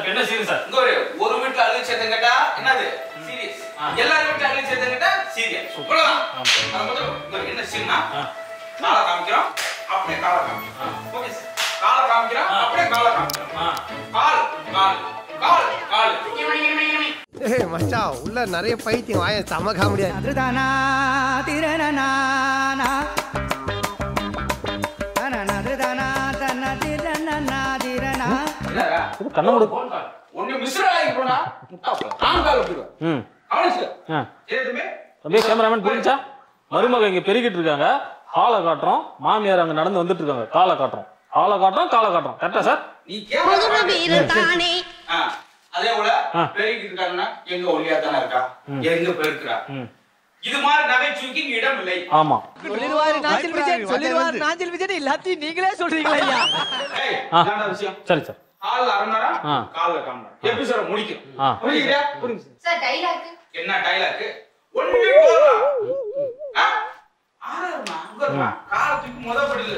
என்ன scene sir இங்க ஒரு ஒரு வீட்டுல அழுகு சேத்தம் கேட்டா என்னது சீரியஸ் எல்லாரும் வீட்டுல அழுகு சேத்தம் கேட்டா சீரியஸ் இவ்வளவுதான் அது முதல்ல இங்க ஒரு என்ன சீன்னா காலை காமிக்கிறோம் அப்படியே காலை காமிக்கிறோம் ஓகே சார் காலை காமிக்கிறோம் அப்படியே காலை காமிக்கிறோம் கால் கால் கால் கால் ஏய் மச்சான் உள்ள நிறைய பைத்தியம் வாய செம காமெடியா அதுதானா திரணனானா தனனதுதானா தன திரணனா திரணா என்னடா கண்ண முடு ஒண்ணு மிஸ்டர் ஆகி போனா முட்டாப்ப நான் கால் விட்டுருவேன் ம் கவனிச்சு ஆ ஏதுமே அப்படியே கேமராமேன் புரிஞ்சா மருமக இங்க பெருகிட்டு இருக்காங்க ஹாலை காட்டுறோம் மாமியார் அங்க நடந்து வந்துட்டு இருக்காங்க காலை காட்டுறோம் ஹாலை காட்டுறோம் காலை காட்டுறோம் கரெக்டா சார் நீ கேமரா புதுமை வீரன் தானே ஆ, அதே போல ஆ. பெருகிட்டு இருக்காங்கன்னா எங்க ஒல்லியா தானே இருக்கா எங்க பெருக்கிறா ம் இது மாதிரி நகைச்சுவைக்கு இங்க இடம் இல்லை ஆமா சொல்லிடுவாரு நாஞ்சில் விஜய் சொல்லிடுவாரு நாஞ்சில் விஜய் எல்லாத்தையும் நீங்களே சொல்றீங்களா ஐயா ஏய், ஆ. இதான்டா விஷயம் சரி சார் கால்ல அரை மணி நேரம் ஆ. கால்ல கால் மணி நேரம் எபிசோட முடிக்கும் ஆ. புரியுதா புரியுது சார் டைலாக் என்ன டைலாக் ஒண்ணு போதும் ஆ? ஆறாருமா அங்க இருமா காலை தூக்கி முத படியில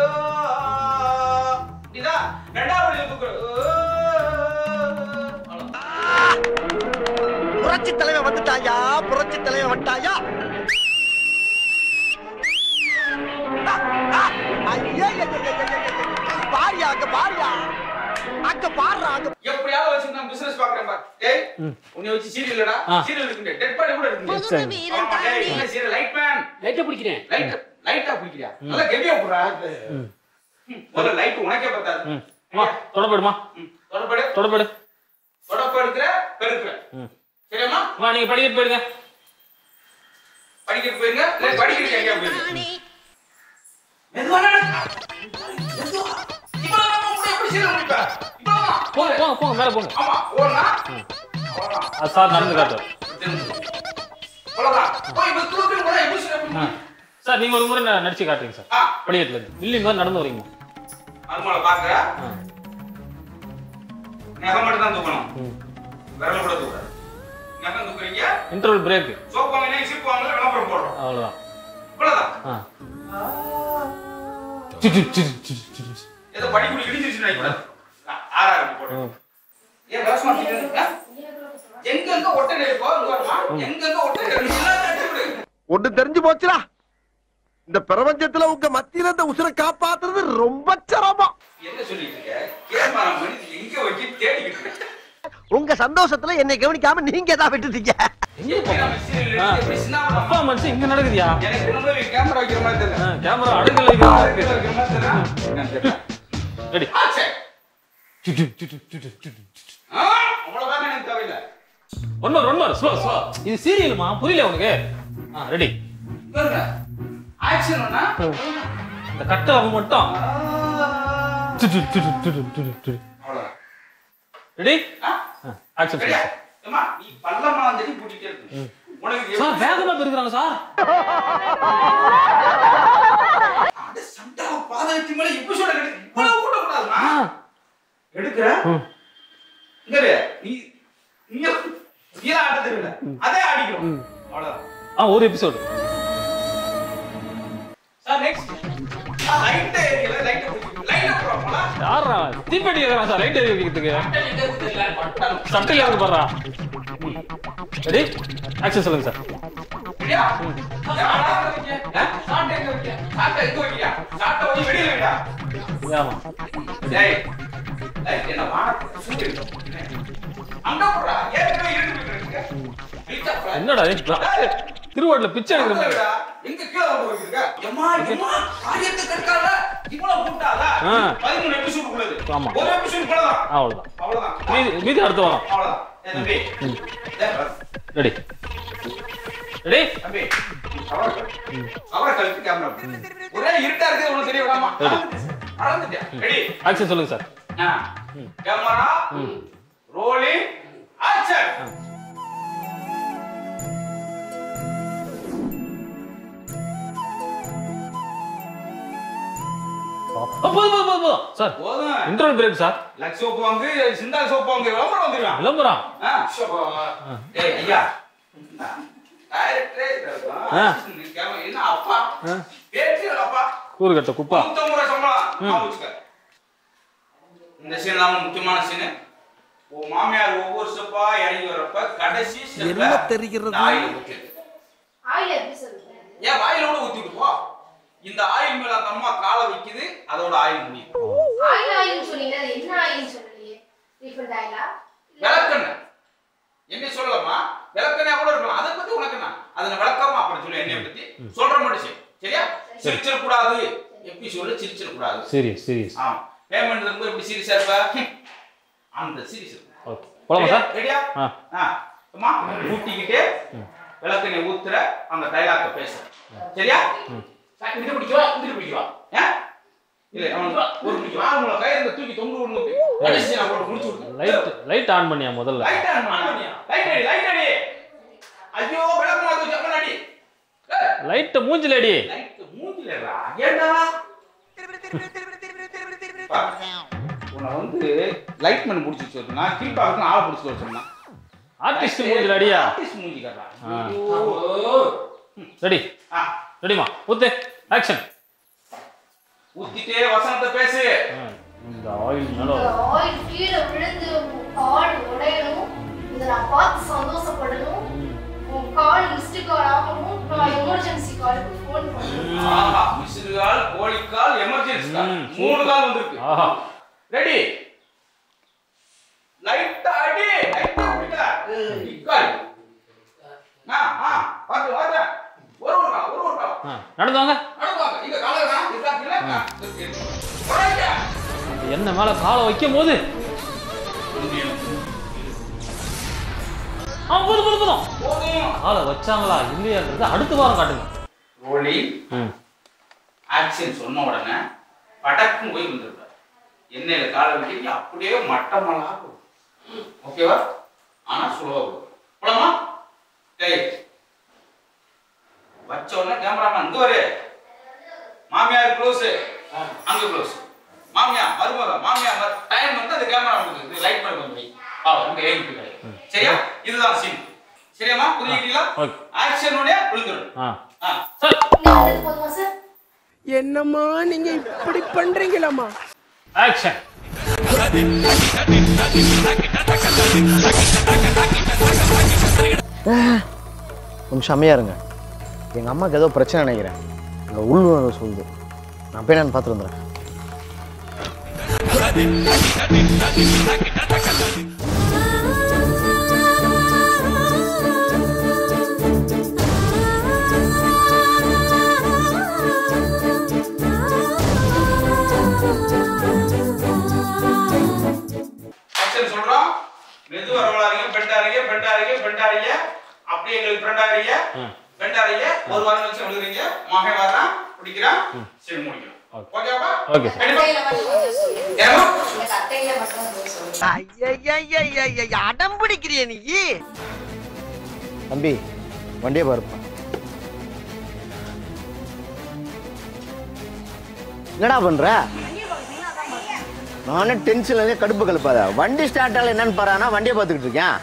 இதா ரெண்டாவது படியில தூக்குற புரட்சி தலைவன் வந்துட்டாயா புரட்சி தலைவன் வந்துட்டாயா ஐயா பாரியா அங்க பாரியா அங்க பாடுறா அங்க எப்படியாவது வச்சு நான் பிசினஸ் பாக்குறேன் பாரு டேய் உன்னை வச்சு சீரியல்லடா ஆ. சீரியல் இருக்கு டெட் பாடி கூட இருக்கு புதுமை வீரன் ஆமா, டேய், தானே என்ன சீரியல் லைட் மேன் லைட்டை பிடிக்கிறேன் லைட் லைட்டா பிடிக்கிறியா நல்லா கெவியா போடுறா ம். முதல்ல லைட் உனக்கே பத்தாது ம் வா தொடப்படுமா ம். தொடப்படு தொடப்படு தொடப்படுக்கிற பெருக்கிற ம். சரியாம்மா வா நீங்க படிக்கிட்டு போயிடுங்க படிக்கிட்டு போயிருங்க இல்லை படிக்கிறீங்க எங்கேயா போயிருங்க தானே மெதுவா நட. மெதுவா. இவ்வளவு நேரம் உங்களை எப்படி சீரியல் முடிப்ப? இவ்வளவு தான். போங்க போங்க போங்க மேல போங்க ஆமா ஓடுனா அவ்வளவுதான். அது சார் நடந்து காட்டுவார் அவ்வளவுதான். போய் இப்ப தூக்கி கூட எப்படி சீரியல் ஆ. முடிப்ப? சார் நீங்க ஒரு முறை ந- நடிச்சு காட்டுறீங்க சார் ஆ, படிக்கட்டுல இருந்து வில்லிங் மாதிரி நடந்து வரீங்க மருமகளை பாக்குற ஆ. நகம் மட்டும் தான் தூக்கணும் ம். விரல கூட தூக்குற நகம் தூக்குறீங்க இன்டர்வல் பிரேக் சோப்பு வாங்கினா சிப்பு வாங்கல விளம்பரம் போடுறோம் அவ்வளவுதான் இவ்வளவுதான் ஆ சிட்டு, சிட்டு, சிட்டு, சிட்டு. ஏதோ படிக்குள்ள இடிஞ்சிருச்சு நினைக்கிறேன் ஆறாறு போட்டு ம். ஏன் விளசமா தூக்கிட்டு எங்கெங்க ஒட்டடை இருக்கோ இங்க வருமா எங்கெங்க ஒட்டடை இருக்கு எல்லாத்தையும் அடிச்சு விடு ஒண்ணு தெரிஞ்சு போச்சுடா இந்த பிரபஞ்சத்துல உங்க மத்தியில இந்த உசுரை காப்பாத்துறது ரொம்ப சிரமம் என்ன சொல்லிட்டு இருக்க கேமரா மணி எங்க வச்சு தேடிக்கிட்டு இருக்க உங்க சந்தோஷத்துல என்னை கவனிக்காம நீங்க தான் விட்டுட்டீங்க எப்படி நம்ம serial ஆ. எடுத்து எப்படி சின்னாபா அப்பா மனுஷன் இங்க நடக்குதுயா எனக்கு இன்னும் கேமரா வைக்கிற மாதிரி தெரியல கேமரா அடுக்கல வைக்கிற மாதிரி வைக்கிற இருக்கு. மாதிரி தெரியல என்னன்னு தெரியல ரெடி ஆச்சே. சிட்டு, சிட்டு, சிட்டு, சிட்டு. ஆ, அவ்வளவுதான் எனக்கு தேவையில்லை one more one more slow slow இது சீரியல்மா புரியல உனக்கு ஆ ரெடி பாருங்க ஆக்ஷன் ஒண்ணா இந்த கட்டை அவன் மட்டும் சிட்டு, சிட்டு, சிட்டு, சிட்டு, சிட்டு. அவ்வளவுதான் ரெடி ஆ? ஆக்சன் சரியா? ஏம்மா, நீ பள்ளமா வந்துட்டு கூட்டிட்டே இருக்கு உனக்கு சார் எப்படி- வேகமா பெருக்குறாங்க சார் அட சண்டை பாதகத்தி மேல episode எடுக்கு. இவ்வளவு கூட்டக்கூடாதும்மா. ஆ. எடுக்கிற? ம். இங்க இரு. நீ நீ நீலாம் ஆட்ட தெரியல. அதே அடிக்கணும். அவ்வளவுதான். ஆ ஒரு எபிசோடு சார், next. ஆ, light எரியல, light பிடிக்கும். light அ போடுறோம்ல? யாரா தீப்பெட்டி கேக்குறான் சார் லைட் எரிக்கிறதுக்கு பட்டன் எங்க இருக்கு தெரியல, பட்டன். சட்டையில இருந்து பாடுறா ரெடி ஆக்சன் சொல்லுங்க சார் சரியா? யாரா வைக்க? ஆ? சாட்டை எங்க வைக்க? சாட்டை எங்க வைக்கிறியா? சாட்டை போய் வெளியில வைடா. ஆமா டேய், டேய், என்ன வானத்துல சூடு இருக்கு. அங்க போடுறா. ஏற்கனவே இருட்டு போயிட்டு இருக்கு. வெளிச்சா போடா. என்னடா இது? திருவாட்டில பிச்சை எடுக்கிற மாதிரி அங்கடா. எங்க கீழே வந்து வச்சிருக்க? எம்மா, எம்மா, காரியத்தை கெடுக்காத. இவ்வளவு கூட்டாதா? ஆ. 13 episode உள்ளது. ஆமா. ஒரு episode இவ்வளவுதான். அவ்வளவுதான் அவ்வளவுதான். மீதி மீதி அடுத்து வரும் அவ்வளவுதான். ஏய், தம்பி. டேய், வா. ரெடி ரெடி தம்பி, கவரை கழட்டு. கவரை கழட்டு camera வை. ஒரே இருட்டா இருக்குது உனக்கு தெரிய விடாமா அளந்துட்டியா ரெடி ஆக்சன் சொல்லுங்க சார் கேமரா ரோலிங் ஆக்ஷன் போதும் போதும் போதும் போதும் சார் போதும் interval break sir Lux soap வாங்கு சிந்தா சோப்பு வாங்கு விளம்பரம் வந்துருவான் விளம்பரம் ஆ, சோப்பா. டேய், ஐயா. டைரக்டரே ஆ. கேமரா, என்ன அப்பா ஆ. பேச்சு அப்பா கூறு கட்ட குப்பா நூத்தம்பது ரூபா சம்பளம் ஞாபகம் வச்சுக்க. இந்த சீன் இல்லாம முக்கியமான சீனு உன் மாமியார் ஒவ்வொரு ஸ்டெப்பா இறங்கி வரப்ப கடைசி ஸ்டெப்ல என்ன தெரிகிறது? ஆயில் ஊத்து ஆயில் எப்படி சொல்லுங்க ஏன் வாயில கூட ஊத்திட்டு போ இந்த ஆயில் மேல அந்த அம்மா காலை வைக்குது அதோட ஆயில் முடியும் ஆயில் ஆயில்னு சொன்னீங்க அது என்ன ஆயில்னு சொல்லலையே ரீஃபண்ட் ஆயிலா விளக்கெண்ணெய் என்ன சொல்லலாமா விளக்கெண்ணெய் கூட இருக்கலாம் அதை பத்தி உனக்கு என்ன அதுல விளக்கமா அப்புறம் சொல்லு என்னைய பத்தி சொல்ற மட்டும் சரி சரியா சிரிச்சிட கூடாது எப்படி சொல்லு சிரிச்சிட கூடாது சீரியஸ் சீரியஸ் ஆமா பேமெண்ட் இருக்கும் எப்படி சீரியஸா இருப்ப ஹம். அந்த சீரியஸ் இருக்கும் ஓகே போலாமா சார் ரெடியா ஆ ஆ அம்மா ஊட்டிக்கிட்டே விளக்கெண்ணெய் ஊத்துற அந்த டைலாக்க பேச சரியா இங்க பிடிக்கவா இங்க பிடிக்கவா ஏ இல்ல அவனுக்கு ஒரு பிடிக்கவா அவங்கள கயிறுல தூக்கி தொங்க விடணும் கடைசி நான் போட்டு முடிச்சு விட்டு லைட் லைட் ஆன் பண்ணியா முதல்ல லைட் ஆன் பண்ணு லைட் அடி லைட் அடி ஐயோ விளக்கு மாத்து ஜப்பன் அடி லைட் மூஞ்சில அடி லைட் மூஞ்சிலடா ஏண்டா பா, உன்னை வந்து லைட் மேன் பிடிச்சி வச்சிருக்கா கீழ்பாக்கு ஆளை பிடிச்சி வச்சிருந்தான் ஆர்டிஸ்ட் மூஞ்சில அடியா ஆர்டிஸ்ட் மூஞ்சி காட்டுறா ஆ. ஐயோ. ரெடி ஆ, ரெடிமா ஊத்து ஆக்ஷன் ஊத்திட்டே வசனத்தை பேசு இந்த ஆயில் மேல இந்த ஆயில் கீழே விழுந்து உன் கால் உடையணும் இதை நான் பார்த்து சந்தோஷப்படணும் உன் கால் மிஸ்டு கால் ஆகணும் நான் எமர்ஜென்சி காலுக்கு ஃபோன் பண்ணணும் ஆஹா மிஸ்டு கால் கோழிக்கால் எமர்ஜென்சி கால் ம், மூணு கால் வந்திருக்கு ஆஹா ரெடி லைட்டா அடி லைட்டா பிடிக்கல இக்கால் ஆ ஆ பாத்து வாங்க ஒரு ஒரு கால் ஒரு ஒரு கால் ஆ, நடந்து வாங்க நடவாங்க இங்க கால தான் இருக்கா இல்ல இருக்கு போறாங்க என்ன மேல காலை வைக்கும் போது ஆ போதும் போதும் போதும் போதும் காலை வச்சாங்களா இல்லையான்றது அடுத்த வாரம் காட்டுங்க ரோலி ம் ஆக்ஷன் சொன்ன உடனே படக்குன்னு போய் வந்துருப்பார் எண்ணெயில காலை வைக்க அப்படியே மட்டமலா போகும் ஓகேவா ஆனா சுலபா போகும் போலாமா டேய் வச்ச உடனே கேமராமேன் இங்க வரு மாமியார் க்ளோஸ் அங்க க்ளோஸ் மாமியார் மருமக மாமியார் டைம் வந்து அந்த கேமரா வந்து லைட் பண்ண கொஞ்சம் வை. ஆ இங்க ஏறிட்டு கிடையாது சரியா இதுதான் சீன் சரியாம்மா புரிஞ்சுக்கிட்டீங்களா ஓகே ஆக்ஷன் உடனே விழுந்துடும் ஆ ஆ சார் இங்க வந்தது போதுமா சார் என்னம்மா நீங்க இப்படி பண்றீங்களாம்மா ஆக்ஷன் கொஞ்சம் செம்மையா இருங்க எங்கள் அம்மாவுக்கு ஏதோ பிரச்சனை நினைக்கிறேன் எங்கள் உள்ளுணர்வு சொல்லுது நான் போய் நான் பார்த்துட்டு வந்துடுறேன் ஆக்ஷன் சொல்றோம் மெதுவா ரோலாரீங்க பெண்டாரீங்க பெண்டாரீங்க பெண்டாரீங்க அப்படியே எங்களுக்கு பெண்டாரீங்க ம். பெண்டாரீங்க ஒரு வாரம் வச்சு விழுகிறீங்க மகன் வர்றான் பிடிக்கிறான் சரி முடிக்கிறோம் ஓகேவா ஓகே சார் கண்டிப்பா அட்டையில மட்டும் கொஞ்சம் சொல்லுங்க ஏமா எனக்கு அட்டையில மட்டும் கொஞ்சம் சொல்லுங்க அடம் பிடிக்கிறிய நீ தம்பி வண்டியை பாருப்பா என்னடா பண்ற நானே டென்ஷன்ல கடுப்பு கழுப்பாத வண்டி ஸ்டார்ட் ஆகல என்னன்னு பாரானா வண்டியை பார்த்துக்கிட்டு இருக்கேன்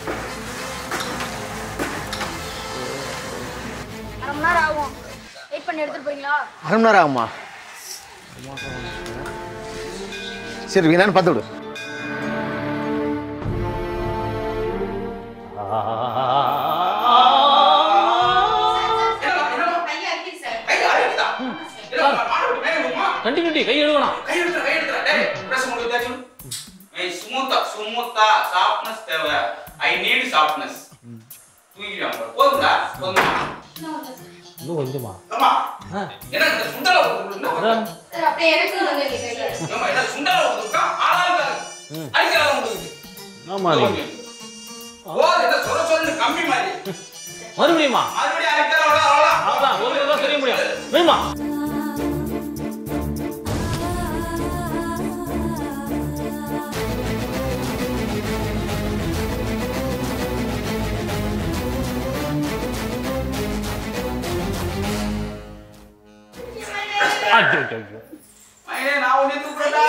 அரை மணி நேரம் ஆகும் வெயிட் பண்ணி எடுத்துட்டு போறீங்களா அரை மணி நேரம் ஆகுமா சரி என்னன்னு பார்த்து விடு என்னமா என்னமா கையை அடிக்குது சார் கை அரைக்குதா இல்ல மாடு மேல விடுமா கண்டினியூட்டி கை எடுக்கணும் கை எடுத்துற கை எடுத்துற டேய் பிரஸ் பண்ணி வச்சாச்சு ஏய் ஸ்மூத்தா ஸ்மூத்தா சாஃப்ட்னஸ் தேவை ஐ நீட் சாஃப்ட்னஸ் தூங்கிடுவாங்க போதுங்களா போதுமா இன்னும் கொஞ்சமா ஆமா ஆ. என்ன இந்த சுண்டல விடுறா அதான். சார் அப்படியே எனக்கு வந்து நீங்க கையை ஏம்மா, என்ன சுண்டல விடுறா ஆளாளுக்கு அடிக்கிறாங்க உங்களுக்கு ஆமா நீங்க ஓ இத சொல்ல சொல்லு கம்மி மாதிரி மறுபடியுமா மறுபடியும் அடிக்கிறாங்க அவ்வளவுதான் அதான் ஒரு தடவை தான் தெரிய முடியும் வேணுமா ஐயோ, ஐயோ, ஐயோ. ஐயே, நான் உன்னை தூக்குறேன்டா.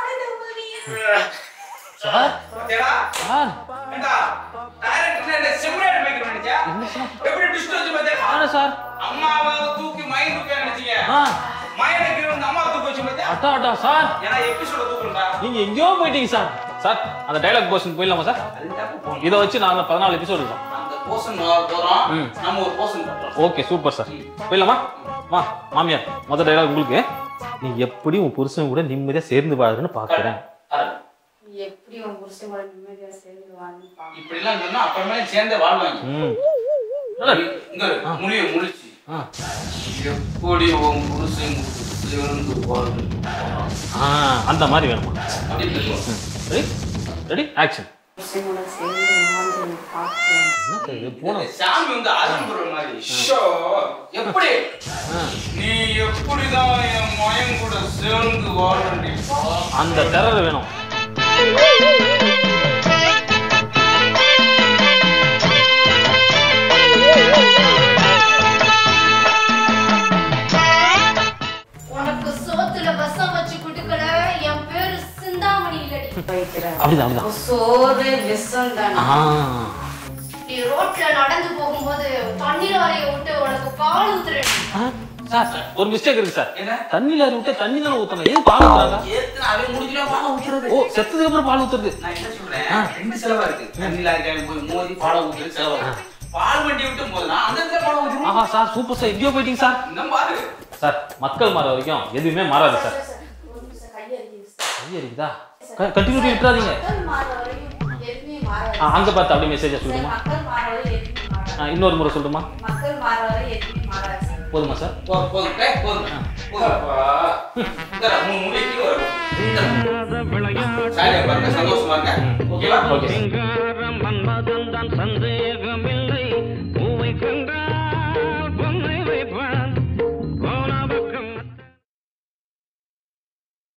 சார் பாத்தியாடா? சார் ஏண்டா, director என்ன simulate வைக்கணும்னு நினைச்சியா? எப்படி twist வச்சு பாத்தியா? ஆனா சார் அம்மாவை தூக்கி மயன் தூக்க நினைச்சீங்க ஆ மயனை கீழ வந்து அம்மா தூக்க வச்சு பாத்தியா? அட்டா அட்டா சார் ஏன்னா episode தூக்குறேன்டா. நீங்க எங்கேயோ போயிட்டீங்க சார் சார் அந்த டைலாக் போர்ஷன் போயிடலாமா சார் அதுக்காக போகணும். இதை வச்சு நான் பதினாலு எபிசோடு இருக்கும் அந்த போர்ஷன் போறோம் ம். நம்ம ஒரு போர்ஷன் கட்டுறோம் ஓகே சூப்பர் சார் போயிடலாமா மா மாமியார் முதல் டைலாக் உங்களுக்கு நீ எப்படி உன் புருஷன் கூட நிம்மதியா சேர்ந்து வாழுன்னு பாக்குறேன் எப்படி உன் புருஷன் கூட நிம்மதியா சேர்ந்து வாழ்ந்து பாக்க இப்படி எல்லாம் சொன்னா அப்புறமே சேர்ந்தே வாழ்வாங்க ம் இங்க இரு, முழிய முழிச்சு ஆ. எப்படி உன் புருஷன் சேர்ந்து வாழ்ந்து ஆ அந்த மாதிரி வேணுமா அப்படி பேசுவோம். ரெடி ரெடி ஆக்ஷன் புருஷன் கூட சேர்ந்து வாழ்ந்து பாக்கிறேன் என்ன சார் இது போன இந்த சாமி வந்து அரும்புற மாதிரி ஷோ, எப்படி நீ எப்படிதான் என் மயம் கூட சேர்ந்து வாழ்றீ அந்த டெரர் வேணும் உனக்கு சோத்துல விஷம் வச்சு குடுக்கல என் பேரு சிந்தாமணி இல்லடி அப்படிதான் அப்படிதான் சோறு விஷம் தானே ஆ நீ ரோட்ல நடந்து போகும்போது தண்ணீர் வரைய விட்டு உனக்கு பால் ஊத்துறேன் ஆ, சார் ஒரு மிஸ்டேக் இருக்கு சார் என்ன தண்ணியில அறி விட்டு தண்ணி தானே ஊத்தணும் ஏன் பால் ஊத்துறாங்க ஏத்துனா அவன் முடிக்கல பால ஊத்துறது ஓ செத்ததுக்கு அப்புறம் பால் ஊத்துறது நான் என்ன சொல்றேன் ரெண்டு செலவா இருக்கு தண்ணில இருக்க போய் மோதி பால ஊத்துறது செலவா இருக்கு பால் வண்டி விட்டு போதுனா அந்த இடத்துல பால ஊத்துறோம் ஆஹா சார் சூப்பர் சார் எங்கேயோ போயிட்டீங்க சார் இன்னும் பாரு சார் மக்கள் மாற வரைக்கும் எதுவுமே மாறாது சார் ஒரு நிமிஷம் கையறியுது கை இருக்குதா கண்டினியூட்டி விட்டுறாதீங்க மக்கள் மாற வரையும் எதுவுமே மாறாது ஆ, அங்க பார்த்து அப்படியே மெசேஜா சொல்லுமா மக்கள் மாற வரை எதுவுமே மாறாது இன்னொரு முறை சொல்லட்டுமா மக்கள் மாற வரை எதுவுமே மாறாது போதுமா சார் போதும் போதும் டேய், போதும் போதும்ப்பா இந்தா, மூணு முடிக்கு வரும் சாரி பாருங்க சந்தோஷமா இருங்க ஓகேவா ஓகே மன்மதன் தான் சந்தேகமே